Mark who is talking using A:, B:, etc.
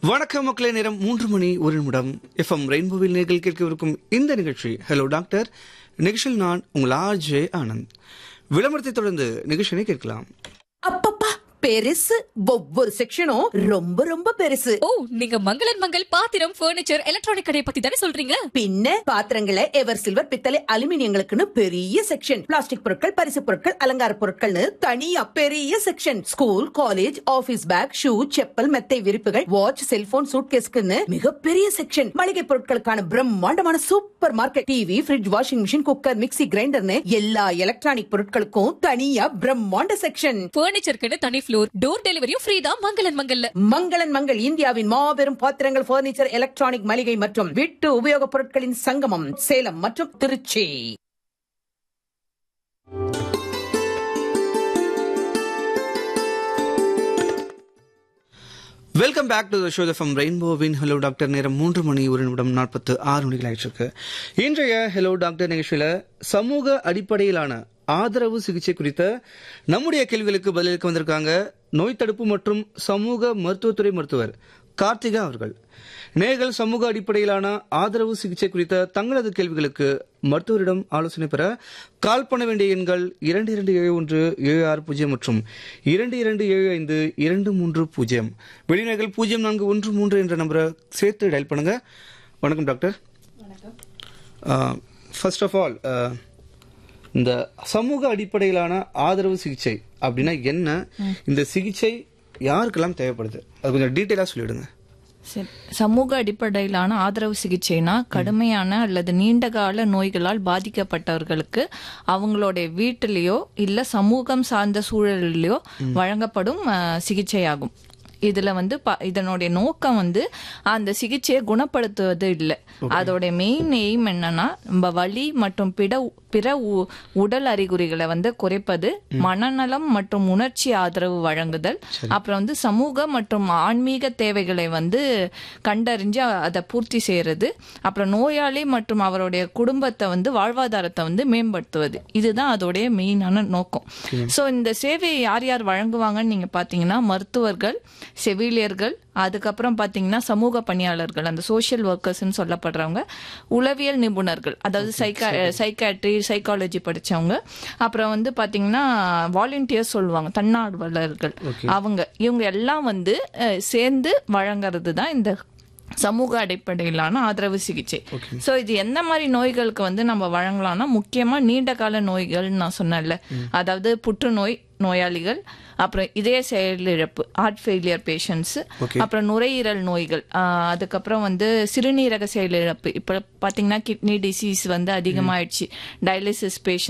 A: வணக்கம் மக்களே நேரம் மூன்று மணி ஒரு நிமிடம் எஃப்எம் ரெயின்போவில் நேர்கள் கேட்கவிருக்கும் இந்த நிகழ்ச்சி ஹலோ டாக்டர் நிகழ்ச்சியில் நான் உங்கள் ஆர்ஜே ஆனந்த் விளம்பரத்தை தொடர்ந்து நிகழ்ச்சியை கேட்கலாம்
B: அப்பப்பா பெருசு ஒவ்வொரு செக்ஷனும் ரொம்ப ரொம்ப பெருசு
C: ஓ நீங்க மங்களன் மங்கள் பாத்திரம் பர்னிச்சர் எலக்ட்ரானிக் கடையை பத்தி தானே சொல்றீங்க
B: பின்ன பாத்திரங்களை எவர் சில்வர் பித்தளை அலுமினியங்களுக்குன்னு பெரிய செக்ஷன் பிளாஸ்டிக் பொருட்கள் பரிசு பொருட்கள் அலங்கார பொருட்கள்னு தனியா பெரிய section school college office bag shoe chappal மெத்தை விரிப்புகள் வாட்ச் செல்போன் சூட்கேஸ்க்குன்னு மிகப்பெரிய செக்ஷன் மளிகை பொருட்களுக்கான பிரம்மாண்டமான super market TV fridge washing machine cooker mixie கிரைண்டர்னு எல்லா எலக்ட்ரானிக் பொருட்களுக்கும் தனியா பிரம்மாண்ட செக்ஷன்
C: பர்னிச்சருக்குன்னு தனி ஃப்ளோர் டோர் டெலிவரியும் ஃப்ரீ தான் மங்களன் மங்கல்ல
B: மங்களன் மங்கள் இந்தியாவின் மாபெரும் பாத்திரங்கள் பர்னிச்சர் எலக்ட்ரானிக் மளிகை மற்றும் வீட்டு உபயோகப் பொருட்களின் சங்கமம் சேலம் மற்றும் Tiruchi
A: welcome back to the show FM ரெயின்போவின் ஹலோ டாக்டர் நேரம் மூன்று மணி ஒரு நிமிடம் நாற்பத்து ஆறு மணிகள் ஆயிடுச்சு இன்றைய ஹலோ டாக்டர் நிகழ்ச்சியில சமூக அடிப்படையிலான ஆதரவு சிகிச்சை குறித்த நம்முடைய கேள்விகளுக்கு பதிலளிக்க வந்திருக்காங்க நோய் தடுப்பு மற்றும் சமூக மருத்துவத்துறை மருத்துவர் கார்த்திகா அவர்கள் நேர்கள் சமூக அடிப்படையிலான ஆதரவு சிகிச்சை குறித்த தங்களது கேள்விகளுக்கு மருத்துவரிடம் ஆலோசனை பெற கால் பண்ண வேண்டிய எண்கள் இரண்டு இரண்டு ஏழு ஒன்று ஏழு ஆறு பூஜ்ஜியம் மற்றும் இரண்டு இரண்டு ஏழு ஐந்து இரண்டு மூன்று பூஜ்ஜியம் வெளிநேர்கள் பூஜ்ஜியம் நான்கு ஒன்று மூன்று என்ற நம்பரை சேர்த்து டயல் பண்ணுங்க வணக்கம் டாக்டர் ஃபர்ஸ்ட் ஆஃப் ஆல் இந்த சமூக அடிப்படையிலான ஆதரவு சிகிச்சை அப்படின்னா என்ன இந்த சிகிச்சை யாருக்கெல்லாம் தேவைப்படுது அது கொஞ்சம் டீட்டெயிலாக சொல்லிவிடுங்க
D: சரி. சமூக அடிப்படையிலான ஆதரவு சிகிச்சைனா கடுமையான அல்லது நீண்டகால நோய்களால் பாதிக்கப்பட்டவர்களுக்கு அவங்களுடைய வீட்டிலேயோ இல்ல சமூகம் சார்ந்த சூழலிலேயோ வழங்கப்படும் அஹ், சிகிச்சையாகும் இதுல வந்து ப- இதனுடைய நோக்கம் வந்து அந்த சிகிச்சையை குணப்படுத்துவது இல்லை அதோட மெயின் எய்ம் என்னன்னா நம்ம வலி மற்றும் பிட பிற உ- உடல் அறிகுறிகளை வந்து குறைப்பது மனநலம் மற்றும் உணர்ச்சி ஆதரவு வழங்குதல் அப்புறம் வந்து சமூக மற்றும் ஆன்மீக தேவைகளை வந்து கண்டறிஞ்சு அதை பூர்த்தி செய்யறது அப்புறம் நோயாளி மற்றும் அவருடைய குடும்பத்தை வந்து வாழ்வாதாரத்தை வந்து மேம்படுத்துவது இதுதான் அதோடைய மெயினான நோக்கம் சோ இந்த சேவையை யார் யார் வழங்குவாங்கன்னு நீங்க பாத்தீங்கன்னா மருத்துவர்கள் செவிலியர்கள் அதுக்கப்புறம் பாத்தீங்கன்னா சமூக பணியாளர்கள் அந்த சோஷியல் ஒர்க்கர்ஸ்னு சொல்லப்படுறவங்க உளவியல் நிபுணர்கள் அதாவது சைக்கா சைக்காட்ரி சைக்காலஜி படிச்சவங்க அப்புறம் வந்து பாத்தீங்கன்னா வாலண்டியர்ஸ் சொல்லுவாங்க தன்னார்வலர்கள் அவங்க இவங்க எல்லாம் வந்து அஹ், சேர்ந்து வழங்குறது தான் இந்த சமூக அடிப்படையிலான ஆதரவு சிகிச்சை சோ இது எந்த மாதிரி நோய்களுக்கு வந்து நம்ம வழங்கலாம்னா முக்கியமா நீண்ட கால நோய்கள் நான் சொன்னேன்ல அதாவது புற்றுநோய் நோயாளிகள் அப்புறம் இதய செயலிழப்பு ஹார்ட் ஃபெயிலியர் பேஷண்ட்ஸ் அப்புறம் நுரையீரல் நோய்கள் ஆஹ் அதுக்கப்புறம் வந்து சிறுநீரக செயலிழப்பு இப்ப பாத்தீங்கன்னா கிட்னி டிசீஸ் வந்து அதிகமாயிடுச்சு டயாலிசிஸ் பேஷண்ட்